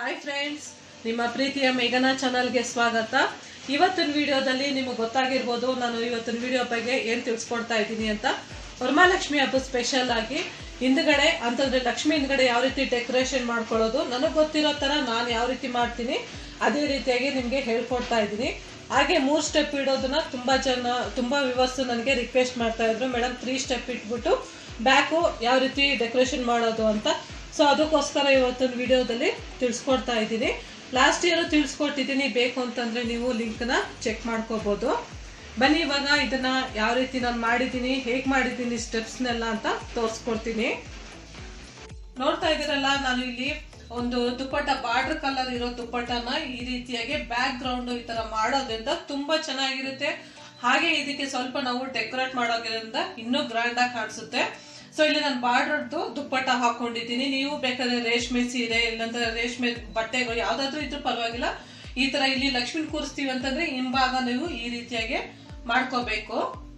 hi friends ನಿಮ್ಮ ಪ್ರೀತಿಯ ಮೇಘನ ಚಾನಲ್ಗೆ ಸ್ವಾಗತ ಇವತ್ತಿನ ವಿಡಿಯೋದಲ್ಲಿ ನಿಮಗೆ ಗೊತ್ತಾಗಿರ್ಬೋದು ನಾನು ಇವತ್ತಿನ ವಿಡಿಯೋ ಬಗ್ಗೆ ಏನು ತಿಳಿಸ್ಕೊಡ್ತಾ ಇದ್ದೀನಿ ಅಂತ ವರಮಹಾಲಕ್ಷ್ಮಿ ಹಬ್ಬ ಸ್ಪೆಷಲ್ ಆಗಿ ಹಿಂದ್ಗಡೆ ಅಂತಂದ್ರೆ ಲಕ್ಷ್ಮಿ ಹಿಂದ್ಗಡೆ ಯಾವ ರೀತಿ ಡೆಕೋರೇಷನ್ ಮಾಡ್ಕೊಳ್ಳೋದು ನನಗೆ ಗೊತ್ತಿರೋ ಥರ ನಾನು ಯಾವ ರೀತಿ ಮಾಡ್ತೀನಿ ಅದೇ ರೀತಿಯಾಗಿ ನಿಮಗೆ ಹೇಳ್ಕೊಡ್ತಾ ಇದ್ದೀನಿ ಹಾಗೆ ಮೂರು ಸ್ಟೆಪ್ ಇಡೋದನ್ನ ತುಂಬ ಜನ ತುಂಬ ವಿವರ್ಸ್ ನನಗೆ ರಿಕ್ವೆಸ್ಟ್ ಮಾಡ್ತಾ ಇದ್ರು ಮೇಡಮ್ ತ್ರೀ ಸ್ಟೆಪ್ ಇಟ್ಬಿಟ್ಟು ಬ್ಯಾಕು ಯಾವ ರೀತಿ ಡೆಕೋರೇಷನ್ ಮಾಡೋದು ಅಂತ ಸೊ ಅದಕ್ಕೋಸ್ಕರ ಇವತ್ತಿನ ವಿಡಿಯೋದಲ್ಲಿ ತಿಳಿಸ್ಕೊಡ್ತಾ ಇದ್ದೀನಿ ಲಾಸ್ಟ್ ಇಯರ್ ತಿಳಿಸ್ಕೊಟ್ಟಿದ್ದೀನಿ ಬೇಕು ಅಂತಂದ್ರೆ ನೀವು ಲಿಂಕ್ನ ಚೆಕ್ ಮಾಡ್ಕೋಬಹುದು ಬನ್ನಿ ಇವಾಗ ಇದನ್ನ ಯಾವ ರೀತಿ ನಾನು ಮಾಡಿದ್ದೀನಿ ಹೇಗೆ ಮಾಡಿದ್ದೀನಿ ಸ್ಟೆಪ್ಸ್ನೆಲ್ಲ ಅಂತ ತೋರಿಸ್ಕೊಡ್ತೀನಿ ನೋಡ್ತಾ ಇದ್ದೀರಲ್ಲ ನಾನು ಇಲ್ಲಿ ಒಂದು ದುಪ್ಪಟ್ಟ ಬಾರ್ಡರ್ ಕಲರ್ ಇರೋ ದುಪ್ಪಟ್ಟನ ಈ ರೀತಿಯಾಗಿ ಬ್ಯಾಕ್ ಗ್ರೌಂಡ್ ಈ ತರ ಮಾಡೋದ್ರಿಂದ ತುಂಬಾ ಚೆನ್ನಾಗಿರುತ್ತೆ ಹಾಗೆ ಇದಕ್ಕೆ ಸ್ವಲ್ಪ ನಾವು ಡೆಕೋರೇಟ್ ಮಾಡೋದ್ರಿಂದ ಇನ್ನೂ ಗ್ರ್ಯಾಂಡ್ ಆಗಿ ಕಾಣಿಸುತ್ತೆ ಸೊ ಇಲ್ಲಿ ನಾನು ಬಾರ್ಡರ್ದು ದುಪ್ಪಟ್ಟ ಹಾಕೊಂಡಿದ್ದೀನಿ ನೀವು ಬೇಕಾದ್ರೆ ರೇಷ್ಮೆ ಸೀರೆ ಇಲ್ಲಾಂದ್ರೆ ರೇಷ್ಮೆ ಬಟ್ಟೆಗಳು ಯಾವ್ದಾದ್ರು ಇದ್ರೂ ಪರವಾಗಿಲ್ಲ ಈ ತರ ಇಲ್ಲಿ ಲಕ್ಷ್ಮಿ ಕೂರಿಸ್ತೀವಿ ಅಂತಂದ್ರೆ ಹಿಂಭಾಗ ನೀವು ಈ ರೀತಿಯಾಗಿ ಮಾಡ್ಕೋಬೇಕು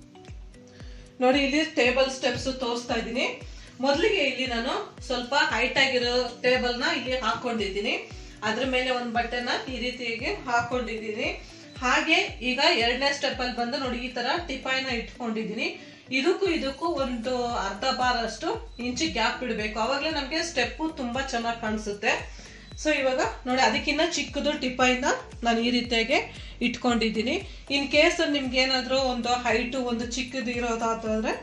ನೋಡಿ ಇಲ್ಲಿ ಟೇಬಲ್ ಸ್ಟೆಪ್ಸ್ ತೋರಿಸ್ತಾ ಇದ್ದೀನಿ ಮೊದಲಿಗೆ ಇಲ್ಲಿ ನಾನು ಸ್ವಲ್ಪ ಹೈಟ್ ಆಗಿರೋ ಟೇಬಲ್ ನ ಇಲ್ಲಿ ಹಾಕೊಂಡಿದ್ದೀನಿ ಅದ್ರ ಮೇಲೆ ಒಂದು ಬಟ್ಟೆನ ಈ ರೀತಿಯಾಗಿ ಹಾಕೊಂಡಿದ್ದೀನಿ ಹಾಗೆ ಈಗ ಎರಡನೇ ಸ್ಟೆಪ್ ಅಲ್ಲಿ ಬಂದು ನೋಡಿ ಈ ತರ ಟಿಪಾಯಿನ ಇಟ್ಕೊಂಡಿದ್ದೀನಿ ಇದಕ್ಕೂ ಇದಕ್ಕೂ ಒಂದು ಅರ್ಧ ಬಾರ್ ಅಷ್ಟು ಇಂಚು ಗ್ಯಾಪ್ ಬಿಡಬೇಕು ಅವಾಗಲೇ ನಮಗೆ ಸ್ಟೆಪ್ಪು ತುಂಬಾ ಚೆನ್ನಾಗಿ ಕಾಣಿಸುತ್ತೆ ಸೊ ಇವಾಗ ನೋಡಿ ಅದಕ್ಕಿಂತ ಚಿಕ್ಕದು ಟಿಪಾಯಿನ ನಾನು ಈ ರೀತಿಯಾಗಿ ಇಟ್ಕೊಂಡಿದ್ದೀನಿ ಇನ್ ಕೇಸ್ ನಿಮ್ಗೆ ಏನಾದರೂ ಒಂದು ಹೈಟು ಒಂದು ಚಿಕ್ಕದು ಇರೋದಾದ್ರೆ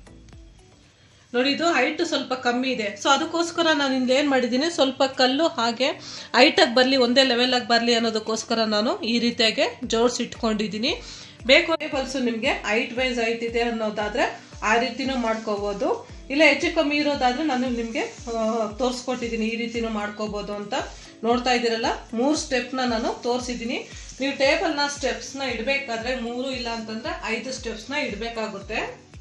ನೋಡಿ ಇದು ಹೈಟ್ ಸ್ವಲ್ಪ ಕಮ್ಮಿ ಇದೆ ಸೊ ಅದಕ್ಕೋಸ್ಕರ ನಾನು ಇಲ್ಲಿ ಏನು ಮಾಡಿದ್ದೀನಿ ಸ್ವಲ್ಪ ಕಲ್ಲು ಹಾಗೆ ಹೈಟಾಗಿ ಬರಲಿ ಒಂದೇ ಲೆವೆಲಾಗಿ ಬರಲಿ ಅನ್ನೋದಕ್ಕೋಸ್ಕರ ನಾನು ಈ ರೀತಿಯಾಗಿ ಜೋಡಿಸಿ ಇಟ್ಕೊಂಡಿದ್ದೀನಿ ಬೇಕು ಟೇಬಲ್ಸು ನಿಮಗೆ ಹೈಟ್ ವೈಸ್ ಹೈಟ್ ಇದೆ ಅನ್ನೋದಾದ್ರೆ ಆ ರೀತಿನೂ ಮಾಡ್ಕೋಬೋದು ಇಲ್ಲ ಹೆಚ್ಚು ಕಮ್ಮಿ ಇರೋದಾದ್ರೆ ನಾನು ನಿಮಗೆ ತೋರಿಸ್ಕೊಟ್ಟಿದ್ದೀನಿ ಈ ರೀತಿನೂ ಮಾಡ್ಕೋಬೋದು ಅಂತ ನೋಡ್ತಾ ಇದ್ದೀರಲ್ಲ ಮೂರು ಸ್ಟೆಪ್ನ ನಾನು ತೋರಿಸಿದ್ದೀನಿ ನೀವು ಟೇಬಲ್ನ ಸ್ಟೆಪ್ಸ್ನ ಇಡಬೇಕಾದ್ರೆ ಮೂರು ಇಲ್ಲ ಅಂತಂದ್ರೆ ಐದು ಸ್ಟೆಪ್ಸ್ನ ಇಡಬೇಕಾಗುತ್ತೆ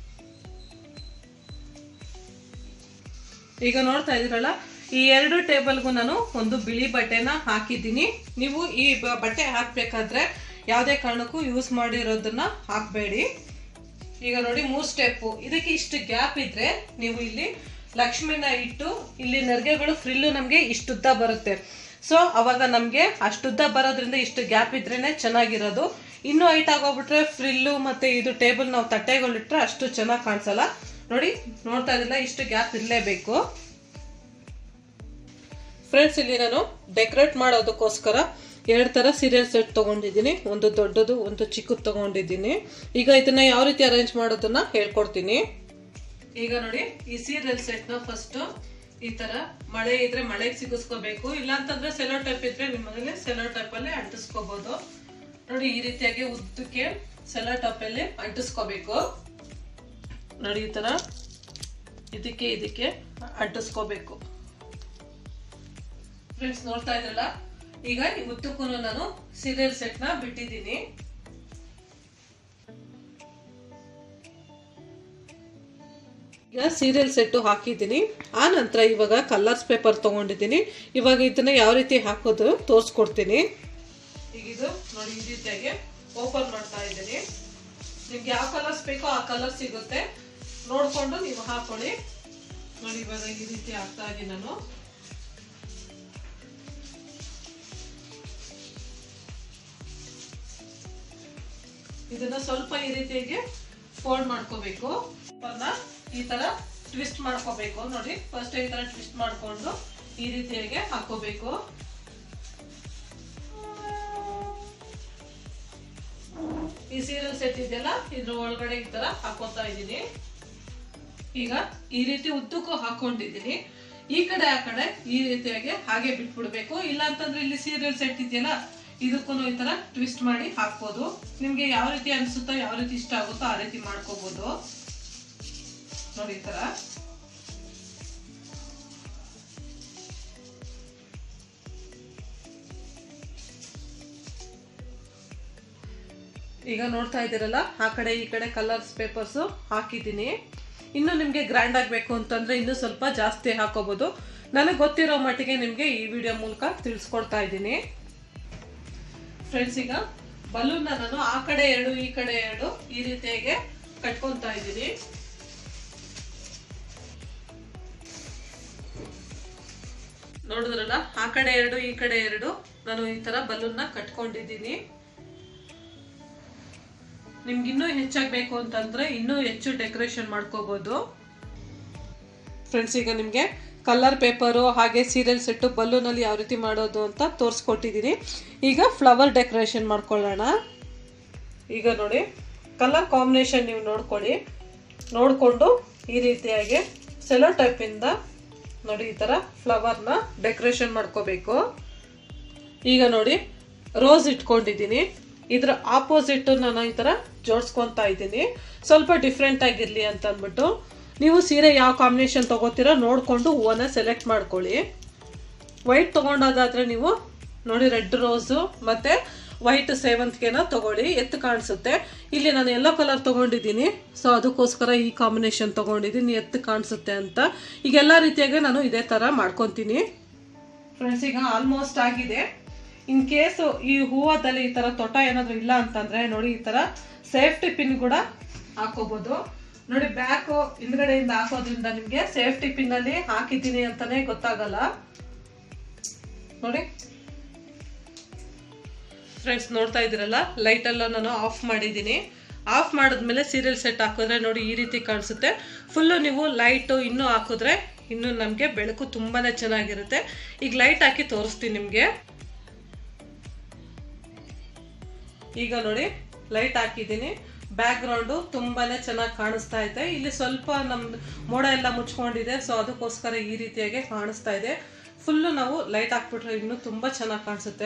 ಈಗ ನೋಡ್ತಾ ಇದ್ದೀರಲ್ಲ ಈ ಎರಡು ಟೇಬಲ್ಗೂ ನಾನು ಒಂದು ಬಿಳಿ ಬಟ್ಟೆನ ಹಾಕಿದ್ದೀನಿ ನೀವು ಈ ಬ- ಬಟ್ಟೆ ಹಾಕ್ಬೇಕಾದ್ರೆ ಯಾವುದೇ ಕಾರಣಕ್ಕೂ ಯೂಸ್ ಮಾಡಿರೋದನ್ನ ಹಾಕಬೇಡಿ ಈಗ ನೋಡಿ ಮೂರು ಸ್ಟೆಪ್ಪು ಇದಕ್ಕೆ ಇಷ್ಟು ಗ್ಯಾಪ್ ಇದ್ರೆ ನೀವು ಇಲ್ಲಿ ಲಕ್ಷ್ಮಿನ ಇಟ್ಟು ಇಲ್ಲಿ ನೆರಿಗೆಗಳು ಫ್ರಿಲ್ಲು ನಮಗೆ ಇಷ್ಟುದ್ದ ಬರುತ್ತೆ ಸೊ ಅವಾಗ ನಮಗೆ ಅಷ್ಟುದ್ದ ಬರೋದ್ರಿಂದ ಇಷ್ಟು ಗ್ಯಾಪ್ ಇದ್ರೇನೆ ಚೆನ್ನಾಗಿರೋದು ಇನ್ನೂ ಹೈಟ್ ಆಗೋಗ್ಬಿಟ್ರೆ ಫ್ರಿಲ್ಲು ಮತ್ತೆ ಇದು ಟೇಬಲ್ ನಾವು ತಟ್ಟೆಗಳಿಟ್ರೆ ಅಷ್ಟು ಚೆನ್ನಾಗಿ ಕಾಣಿಸಲ್ಲ ನೋಡಿ ನೋಡ್ತಾ ಇದ್ದಿಲ್ಲ ಇಷ್ಟು ಗ್ಯಾಪ್ ಇರಲೇಬೇಕು ಫ್ರೆಂಡ್ಸ್ ಇಲ್ಲಿ ನಾನು ಡೆಕೋರೇಟ್ ಮಾಡೋದಕ್ಕೋಸ್ಕರ ಎರಡು ಥರ ಸೀರಿಯಲ್ ಸೆಟ್ ತೊಗೊಂಡಿದ್ದೀನಿ ಒಂದು ದೊಡ್ಡದು ಒಂದು ಚಿಕ್ಕದು ತೊಗೊಂಡಿದ್ದೀನಿ ಈಗ ಇದನ್ನ ಯಾವ ರೀತಿ ಅರೇಂಜ್ ಮಾಡೋದನ್ನ ಹೇಳ್ಕೊಡ್ತೀನಿ ಈಗ ನೋಡಿ ಈ ಸೀರಿಯಲ್ ಸೆಟ್ನ ಫಸ್ಟ್ ಈ ತರ ಮಳೆ ಇದ್ರೆ ಮಳೆಗೆ ಸಿಗಿಸ್ಕೋಬೇಕು ಇಲ್ಲ ಅಂತಂದ್ರೆ ಸೆಲೋ ಟೈಪ್ ಇದ್ರೆ ನಿಮ್ಮ ಮನೇಲಿ ಸೆಲೋ ಟೈಪ್ ಅಲ್ಲಿ ಅಂಟಿಸ್ಕೋಬಹುದು ನೋಡಿ ಈ ರೀತಿಯಾಗಿ ಉದ್ದಕ್ಕೆ ಸೆಲೋ ಟೈಪ್ ಅಲ್ಲಿ ಅಂಟಿಸ್ಕೋಬೇಕು ನೋಡಿ ಈ ತರ ಇದಕ್ಕೆ ಇದಕ್ಕೆ ಅಂಟಿಸ್ಕೋಬೇಕು ಫ್ರೆಂಡ್ಸ್ ನೋಡ್ತಾ ಇದ್ರಲ್ಲ ಈಗ ಈ ಉದ್ದಕ್ಕೂ ನಾನು ಸೀರಿಯಲ್ ಸೆಟ್ ನ ಬಿಟ್ಟಿದ್ದೀನಿ ಈಗ ಸೀರಿಯಲ್ ಸೆಟ್ಟು ಹಾಕಿದ್ದೀನಿ ಆ ನಂತರ ಇವಾಗ ಕಲರ್ಸ್ ಪೇಪರ್ ತಗೊಂಡಿದ್ದೀನಿ ಇವಾಗ ಇದನ್ನ ಯಾವ ರೀತಿ ಹಾಕೋದು ತೋರಿಸ್ಕೊಡ್ತೀನಿ ಈಗ ಇದು ನೋಡಿ ಈ ರೀತಿಯಾಗಿ ಓಪನ್ ಮಾಡ್ತಾ ಇದ್ದೀನಿ ನಿಮ್ಗೆ ಯಾವ ಕಲರ್ಸ್ ಬೇಕೋ ಆ ಕಲರ್ ಸಿಗುತ್ತೆ ನೋಡ್ಕೊಂಡು ನೀವು ಹಾಕೊಳ್ಳಿ ನೋಡಿ ಇವಾಗ ಈ ರೀತಿ ಹಾಕ್ತಾ ಇದ್ದೀನಿ ನಾನು ಇದನ್ನ ಸ್ವಲ್ಪ ಈ ರೀತಿಯಾಗಿ ಫೋಲ್ಡ್ ಮಾಡ್ಕೋಬೇಕು ಅದನ್ನ ಈ ತರ ಟ್ವಿಸ್ಟ್ ಮಾಡ್ಕೋಬೇಕು ನೋಡಿ ಫಸ್ಟ್ ಈ ತರ ಟ್ವಿಸ್ಟ್ ಮಾಡ್ಕೊಂಡು ಈ ರೀತಿಯಾಗಿ ಹಾಕೋಬೇಕು ಈ ಸೀರಿಯಲ್ ಸೆಟ್ ಇದೆಯಲ್ಲ ಇದ್ರ ಒಳಗಡೆ ಈ ತರ ಹಾಕೋತಾ ಇದ್ದೀನಿ ಈಗ ಈ ರೀತಿ ಉದ್ದಕ್ಕೂ ಹಾಕೊಂಡಿದ್ದೀನಿ ಈ ಕಡೆ ಆ ಕಡೆ ಈ ರೀತಿಯಾಗಿ ಹಾಗೆ ಬಿಟ್ಬಿಡ್ಬೇಕು ಇಲ್ಲ ಅಂತಂದ್ರೆ ಇಲ್ಲಿ ಸೀರಿಯಲ್ ಸೆಟ್ ಇದೆಯಲ್ಲ ಇದಕ್ಕೂ ಈ ತರ ಟ್ವಿಸ್ಟ್ ಮಾಡಿ ಹಾಕ್ಬೋದು ನಿಮ್ಗೆ ಯಾವ ರೀತಿ ಅನ್ಸುತ್ತೋ ಯಾವ ರೀತಿ ಇಷ್ಟ ಆಗುತ್ತೋ ಆ ರೀತಿ ಮಾಡ್ಕೋಬಹುದು ನೋಡಿ ಈ ತರ ಈಗ ನೋಡ್ತಾ ಇದ್ದೀರಲ್ಲ ಆ ಕಡೆ ಈ ಕಡೆ ಕಲರ್ಸ್ ಪೇಪರ್ಸು ಹಾಕಿದ್ದೀನಿ ಇನ್ನು ನಿಮಗೆ ಗ್ರ್ಯಾಂಡ್ ಆಗಬೇಕು ಅಂತಂದ್ರೆ ಇನ್ನೂ ಸ್ವಲ್ಪ ಜಾಸ್ತಿ ಹಾಕೋಬಹುದು ನನಗೆ ಗೊತ್ತಿರೋ ಮಟ್ಟಿಗೆ ನಿಮಗೆ ಈ ವಿಡಿಯೋ ಮೂಲಕ ತಿಳಿಸ್ಕೊಡ್ತಾ ಇದ್ದೀನಿ ಫ್ರೆಂಡ್ಸ್ ಈಗ ಬಲೂನ್ನ ನಾನು ಆ ಕಡೆ ಎರಡು ಈ ಕಡೆ ಎರಡು ಈ ರೀತಿಯಾಗಿ ಕಟ್ಕೊತಾ ಇದ್ದೀನಿ ನೋಡಿದ್ರಲ್ಲ ಆ ಕಡೆ ಎರಡು ಈ ಕಡೆ ಎರಡು ನಾನು ಈ ತರ ಬಲೂನ್ನ ಕಟ್ಕೊಂಡಿದ್ದೀನಿ ನಿಮ್ಗೆ ಇನ್ನೂ ಹೆಚ್ಚಾಗಿ ಬೇಕು ಅಂತಂದ್ರೆ ಇನ್ನೂ ಹೆಚ್ಚು ಡೆಕೋರೇಷನ್ ಮಾಡ್ಕೋಬಹುದು ಫ್ರೆಂಡ್ಸ್ ಈಗ ನಿಮಗೆ ಕಲರ್ ಪೇಪರು ಹಾಗೆ ಸೀರಿಯಲ್ ಸೆಟ್ಟು ಬಲ್ಲೂನಲ್ಲಿ ಯಾವ ರೀತಿ ಮಾಡೋದು ಅಂತ ತೋರಿಸ್ಕೊಟ್ಟಿದ್ದೀನಿ ಈಗ ಫ್ಲವರ್ ಡೆಕೋರೇಷನ್ ಮಾಡ್ಕೊಳ್ಳೋಣ ಈಗ ನೋಡಿ ಕಲರ್ ಕಾಂಬಿನೇಷನ್ ನೀವು ನೋಡ್ಕೊಳ್ಳಿ ನೋಡಿಕೊಂಡು ಈ ರೀತಿಯಾಗಿ ಸೆಲೋ ಟೈಪಿಂದ ನೋಡಿ ಈ ಥರ ಫ್ಲವರ್ನ ಡೆಕೋರೇಷನ್ ಮಾಡ್ಕೋಬೇಕು ಈಗ ನೋಡಿ ರೋಸ್ ಇಟ್ಕೊಂಡಿದ್ದೀನಿ ಇದ್ರ ಆಪೋಸಿಟ್ ನಾನು ಈ ಥರ ಜೋಡಿಸ್ಕೊತಾ ಇದ್ದೀನಿ ಸ್ವಲ್ಪ ಡಿಫ್ರೆಂಟ್ ಆಗಿರಲಿ ಅಂತ ಅಂದ್ಬಿಟ್ಟು ನೀವು ಸೀರೆ ಯಾವ ಕಾಂಬಿನೇಷನ್ ತೊಗೋತೀರೋ ನೋಡಿಕೊಂಡು ಹೂವನ್ನ ಸೆಲೆಕ್ಟ್ ಮಾಡ್ಕೊಳ್ಳಿ ವೈಟ್ ತೊಗೊಂಡೋದಾದ್ರೆ ನೀವು ನೋಡಿ ರೆಡ್ ರೋಸು ಮತ್ತು ವೈಟ್ ಸೇವಂತಿಗೆನ ತಗೊಳ್ಳಿ ಎತ್ತು ಕಾಣಿಸುತ್ತೆ ಇಲ್ಲಿ ನಾನು ಎಲ್ಲೋ ಕಲರ್ ತೊಗೊಂಡಿದ್ದೀನಿ ಸೊ ಅದಕ್ಕೋಸ್ಕರ ಈ ಕಾಂಬಿನೇಷನ್ ತೊಗೊಂಡಿದ್ದೀನಿ ಎತ್ತು ಕಾಣಿಸುತ್ತೆ ಅಂತ ಈಗ ಎಲ್ಲ ರೀತಿಯಾಗಿ ನಾನು ಇದೇ ಥರ ಮಾಡ್ಕೊತೀನಿ ಫ್ರೆಂಡ್ಸ್ ಈಗ ಆಲ್ಮೋಸ್ಟ್ ಆಗಿದೆ ಇನ್ ಕೇಸ್ ಈ ಹೂವದಲ್ಲಿ ಈ ತರ ತೊಟ ಏನಾದ್ರು ಇಲ್ಲ ಅಂತಂದ್ರೆ ನೋಡಿ ಈ ತರ ಸೇಫ್ಟಿ ಪಿನ್ ಕೂಡ ಹಾಕೋಬಹುದು ನೋಡಿ ಬ್ಯಾಕ್ ಹಿಂದ್ಗಡೆಯಿಂದ ಹಾಕೋದ್ರಿಂದ ನಿಮ್ಗೆ ಸೇಫ್ಟಿ ಪಿನ್ ಅಲ್ಲಿ ಹಾಕಿದ್ದೀನಿ ಅಂತಾನೆ ಗೊತ್ತಾಗಲ್ಲ ನೋಡಿ ಫ್ರೆಂಡ್ಸ್ ನೋಡ್ತಾ ಇದ್ದೀರಲ್ಲ ಲೈಟ್ ಎಲ್ಲ ನಾನು ಆಫ್ ಮಾಡಿದ್ದೀನಿ ಆಫ್ ಮಾಡಿದ್ಮೇಲೆ ಸೀರಿಯಲ್ ಸೆಟ್ ಹಾಕಿದ್ರೆ ನೋಡಿ ಈ ರೀತಿ ಕಾಣಿಸುತ್ತೆ ಫುಲ್ಲು ನೀವು ಲೈಟು ಇನ್ನೂ ಹಾಕಿದ್ರೆ ಇನ್ನು ನಮಗೆ ಬೆಳಕು ತುಂಬಾನೇ ಚೆನ್ನಾಗಿರುತ್ತೆ ಈಗ ಲೈಟ್ ಹಾಕಿ ತೋರಿಸ್ತೀನಿ ನಿಮಗೆ ಈಗ ನೋಡಿ ಲೈಟ್ ಹಾಕಿದ್ದೀನಿ ಬ್ಯಾಕ್ ಗ್ರೌಂಡು ತುಂಬಾನೇ ಚೆನ್ನಾಗಿ ಕಾಣಿಸ್ತಾ ಇದೆ ಇಲ್ಲಿ ಸ್ವಲ್ಪ ನಮ್ದು ಮೋಡ ಎಲ್ಲ ಮುಚ್ಕೊಂಡಿದೆ ಸೊ ಅದಕ್ಕೋಸ್ಕರ ಈ ರೀತಿಯಾಗಿ ಕಾಣಿಸ್ತಾ ಇದೆ ಫುಲ್ಲು ನಾವು ಲೈಟ್ ಹಾಕ್ಬಿಟ್ರೆ ಇನ್ನೂ ತುಂಬಾ ಚೆನ್ನಾಗಿ ಕಾಣಿಸುತ್ತೆ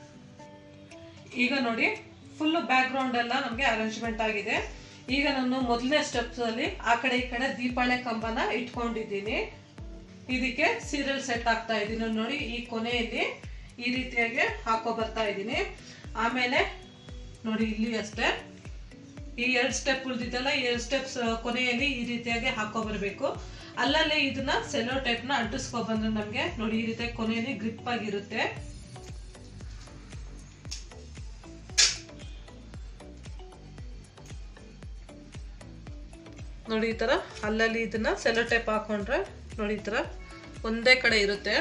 ಈಗ ನೋಡಿ ಫುಲ್ಲು ಬ್ಯಾಕ್ ಗ್ರೌಂಡ್ ಎಲ್ಲ ನಮಗೆ ಅರೇಂಜ್ಮೆಂಟ್ ಆಗಿದೆ ಈಗ ನಾನು ಮೊದಲನೇ ಸ್ಟೆಪ್ಸ್ ಅಲ್ಲಿ ಆ ಕಡೆ ಈ ಕಡೆ ದೀಪಾವಳಿ ಕಂಬನ ಇಟ್ಕೊಂಡಿದ್ದೀನಿ ಇದಕ್ಕೆ ಸೀರಿಯಲ್ ಸೆಟ್ ಆಗ್ತಾ ಇದ್ದೀನಿ ನೋಡಿ ಈ ಕೊನೆಯಲ್ಲಿ ಈ ರೀತಿಯಾಗಿ ಹಾಕೋ ಬರ್ತಾ ಇದ್ದೀನಿ ಆಮೇಲೆ ನೋಡಿ ಇಲ್ಲಿ ಅಷ್ಟೇ ಈ ಎರಡು ಸ್ಟೆಪ್ ಉಳಿದಿದ್ದಲ್ಲ ಈ ಎರಡು ಸ್ಟೆಪ್ಸ್ ಕೊನೆಯಲ್ಲಿ ಈ ರೀತಿಯಾಗಿ ಹಾಕೋ ಬರಬೇಕು ಅಲ್ಲಲ್ಲೇ ಇದನ್ನ ಸೆಲೋ ಟೈಪ್ನ ಅಂಟಿಸ್ಕೊ ಬಂದ್ರೆ ನಮಗೆ ನೋಡಿ ಈ ರೀತಿಯಾಗಿ ಕೊನೆಯಲ್ಲಿ ಗ್ರಿಪ್ ಆಗಿರುತ್ತೆ ನೋಡಿ ಈ ತರ ಅಲ್ಲಲ್ಲಿ ಇದನ್ನ ಸೆಲೋ ಟೈಪ್ ಹಾಕೊಂಡ್ರೆ ನೋಡಿ ಈ ತರ ಒಂದೇ ಕಡೆ ಇರುತ್ತೆ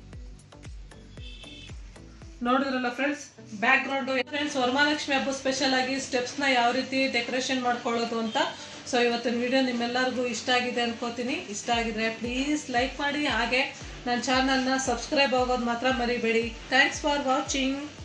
ನೋಡಿದ್ರಲ್ಲ friends background friends Varamahalakshmi ಹಬ್ಬ ಸ್ಪೆಷಲ್ ಆಗಿ ಸ್ಟೆಪ್ಸ್ ನ ಯಾವ ರೀತಿ ಡೆಕೋರೇಷನ್ ಮಾಡ್ಕೊಳ್ಳೋದು ಅಂತ ಸೊ ಇವತ್ತಿನ ವಿಡಿಯೋ ನಿಮ್ಮೆಲ್ಲರಿಗೂ ಇಷ್ಟ ಆಗಿದೆ ಅನ್ಕೋತೀನಿ ಇಷ್ಟ ಆಗಿದ್ರೆ ಪ್ಲೀಸ್ ಲೈಕ್ ಮಾಡಿ ಹಾಗೆ ನನ್ನ ಚಾನಲ್ನ ಸಬ್ಸ್ಕ್ರೈಬ್ ಆಗೋದು ಮಾತ್ರ ಮರಿಬೇಡಿ ಥ್ಯಾಂಕ್ಸ್ ಫಾರ್ ವಾಚಿಂಗ್